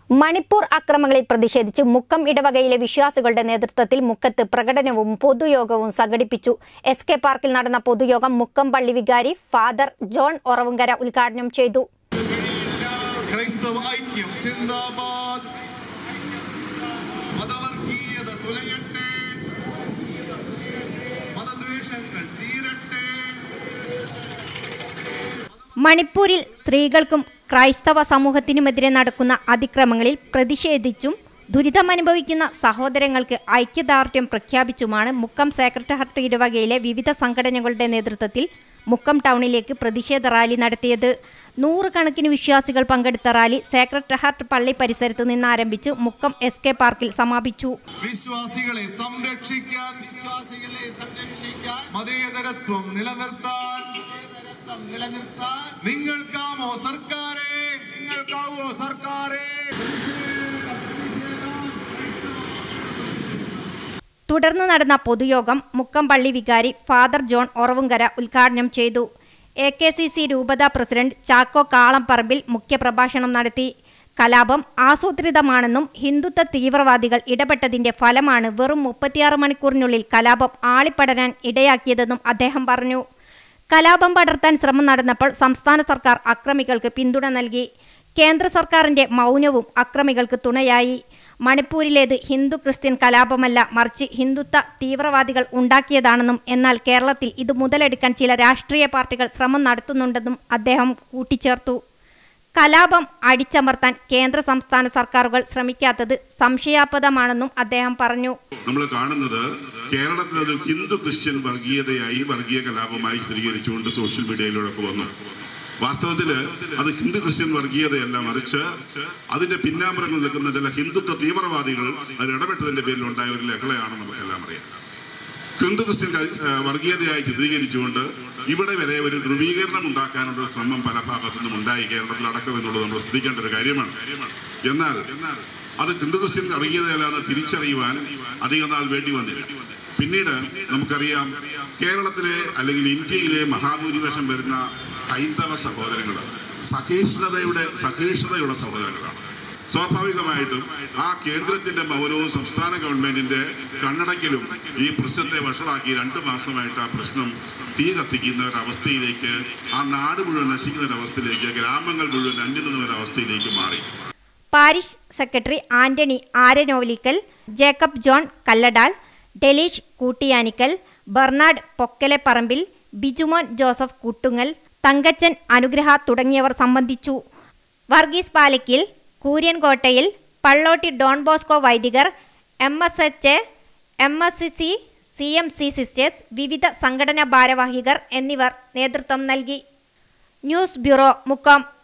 മണിപ്പൂർ അക്രമങ്ങളിൽ പ്രതിഷേധിച്ച് മുക്കം ഇടവകയിലെ വിശ്വാസികളുടെ നേതൃത്വത്തിൽ മുക്കത്ത് പ്രകടനവും പൊതുയോഗവും സംഘടിപ്പിച്ചു എസ് കെ പാർക്കിൽ നടന്ന പൊതുയോഗം മുക്കം പള്ളി വികാരി ഫാദർ ജോൺ ഒറവുങ്കര ഉദ്ഘാടനം ചെയ്തു ക്രൈസ്തവ ഐക്യം സിന്ദാബാദ് മതവർഗീയത തുലയട്ടെ മതദ്വേഷങ്ങൾ തീരട്ടെ മണിപ്പൂരിൽ സ്ത്രീകൾക്കും ക്രൈസ്തവ സമൂഹത്തിനുമെതിരെ നടക്കുന്ന അതിക്രമങ്ങളിൽ പ്രതിഷേധിച്ചും ദുരിതമനുഭവിക്കുന്ന സഹോദരങ്ങൾക്ക് ഐക്യദാർഢ്യം പ്രഖ്യാപിച്ചുമാണ് മുക്കം സെക്രട്ടേറിയറ്റ് ഇടവകയിലെ വിവിധ സംഘടനകളുടെ നേതൃത്വത്തിൽ മുക്കം ടൗണിലേക്ക് പ്രതിഷേധ റാലി നടത്തിയത് നൂറുകണക്കിന് വിശ്വാസികൾ പങ്കെടുത്ത റാലി സെക്രട്ടേറിയറ്റ് പള്ളി പരിസരത്ത് നിന്ന് ആരംഭിച്ച് മുക്കം എസ് കെ പാർക്കിൽ സമാപിച്ചു വിശ്വാസികളെ സംരക്ഷിക്കാൻ വിശ്വാസികളെ സംരക്ഷിക്കാൻ മതേതരത്വം നിലനിർത്താൻ നിലനിർത്താൻ നിങ്ങൾക്കാമോ സർക്കാരെ നിങ്ങൾക്കാവോ സർക്കാരെ തുടർന്ന് നടന്ന പൊതുയോഗം മുക്കം പള്ളി വികാരി ഫാദർ ജോൺ ഒറവുങ്കര ഉദ്ഘാടനം ചെയ്തു എ കെ സി സി രൂപത പ്രസിഡന്റ് ചാക്കോ കാളംപറമ്പിൽ മുഖ്യപ്രഭാഷണം നടത്തി കലാപം ആസൂത്രിതമാണെന്നും ഹിന്ദുത്വ തീവ്രവാദികൾ ഇടപെട്ടതിന്റെ ഫലമാണ് വെറും മുപ്പത്തിയാറ് മണിക്കൂറിനുള്ളിൽ കലാപം ആളിപ്പടരാൻ ഇടയാക്കിയതെന്നും അദ്ദേഹം പറഞ്ഞു കലാപം പടർത്താൻ ശ്രമം നടന്നപ്പോൾ സംസ്ഥാന സർക്കാർ അക്രമികൾക്ക് പിന്തുണ നൽകി കേന്ദ്ര സർക്കാരിന്റെ മൗനവും അക്രമികൾക്ക് തുണയായി മണിപ്പൂരിലേത് ഹിന്ദു ക്രിസ്ത്യൻ കലാപമല്ല മറിച്ച് ഹിന്ദുത്വ തീവ്രവാദികൾ ഉണ്ടാക്കിയതാണെന്നും എന്നാൽ കേരളത്തിൽ ഇത് മുതലെടുക്കാൻ ചില രാഷ്ട്രീയ പാർട്ടികൾ ശ്രമം നടത്തുന്നുണ്ടെന്നും അദ്ദേഹം കൂട്ടിച്ചേർത്തു കലാപം അടിച്ചമർത്താൻ കേന്ദ്ര സംസ്ഥാന സർക്കാരുകൾ ശ്രമിക്കാത്തത് സംശയാസ്പദമാണെന്നും അദ്ദേഹം പറഞ്ഞു നമ്മൾ കാണുന്നത് കേരളത്തിൽ ഒരു ഹിന്ദു ക്രിസ്ത്യൻ വർഗീയതയായി വർഗീയ കലാപമായി ചിത്രീകരിച്ചുകൊണ്ട് സോഷ്യൽ മീഡിയയിലൂടെ വന്നു വാസ്തവത്തിൽ അത് ഹിന്ദു ക്രിസ്ത്യൻ വർഗീയതയല്ല മറിച്ച് അതിന്റെ പിന്നാമ്പുറങ്ങൾ നിൽക്കുന്ന ചില ഹിന്ദുത്വ തീവ്രവാദികൾ അതിൽ ഇടപെട്ടതിന്റെ പേരിൽ ഉണ്ടായ ഒരു ലഹളയാണെന്ന് നമുക്കെല്ലാം അറിയാം ഹിന്ദു ക്രിസ്ത്യൻ ക- ആ, വർഗീയതയായി ചിത്രീകരിച്ചുകൊണ്ട് ഇവിടെ വരെ ഒരു ധ്രുവീകരണം ഉണ്ടാക്കാനുള്ള ഒരു ശ്രമം പല ഭാഗത്തുനിന്നും ഉണ്ടായി കേരളത്തിൽ അടക്കം എന്നുള്ളത് നമ്മൾ ശ്രദ്ധിക്കേണ്ട ഒരു കാര്യമാണ് എന്നാൽ അത് ഹിന്ദു ക്രിസ്ത്യൻ വർഗീയതയല്ലാന്ന് തിരിച്ചറിയുവാൻ അധികം നാൾ വേണ്ടി വന്നില്ല പിന്നീട് നമുക്കറിയാം കേരളത്തിലെ അല്ലെങ്കിൽ ഇന്ത്യയിലെ മഹാഭൂരിപക്ഷം വരുന്ന ഹൈന്ദവ സഹോദരങ്ങൾ സഹിഷ്ണുതയുടെ സഹിഷ്ണുതയുള്ള സഹോദരങ്ങളാണ് സ്വാഭാവികമായിട്ടും ആ കേന്ദ്രത്തിന്റെ മൗനവും സംസ്ഥാന ഗവൺമെന്റിന്റെ കണ്ണടക്കലും ഈ പ്രശ്നത്തെ വഷളാക്കി രണ്ടു മാസമായിട്ട് ആ പ്രശ്നം തീ കത്തിക്കുന്ന ഒരവസ്ഥയിലേക്ക് ആ നാട് മുഴുവൻ നശിക്കുന്ന ഒരവസ്ഥയിലേക്ക് ഗ്രാമങ്ങൾ മുഴുവൻ അന്യം നിന്ന ഒരവസ്ഥയിലേക്ക് മാറി parish secretary Antony Aranolickal Jacob John Kalladal Delish Kuttiyanickal Bernard Pokkaleparambil Bijumon Joseph Kuttungal Thankachan Anugraha തുടങ്ങിയവർ സംബന്ധിച്ചു Varghese Palakkil Kuriankottayil Pallotti Don Bosco വൈദികർ M S H M S C C M C sisters വിവിധ സംഘടനാ ഭാരവാഹികർ എന്നിവർ നേതൃത്വം നൽകി ന്യൂസ് ബ്യൂറോ മുക്കം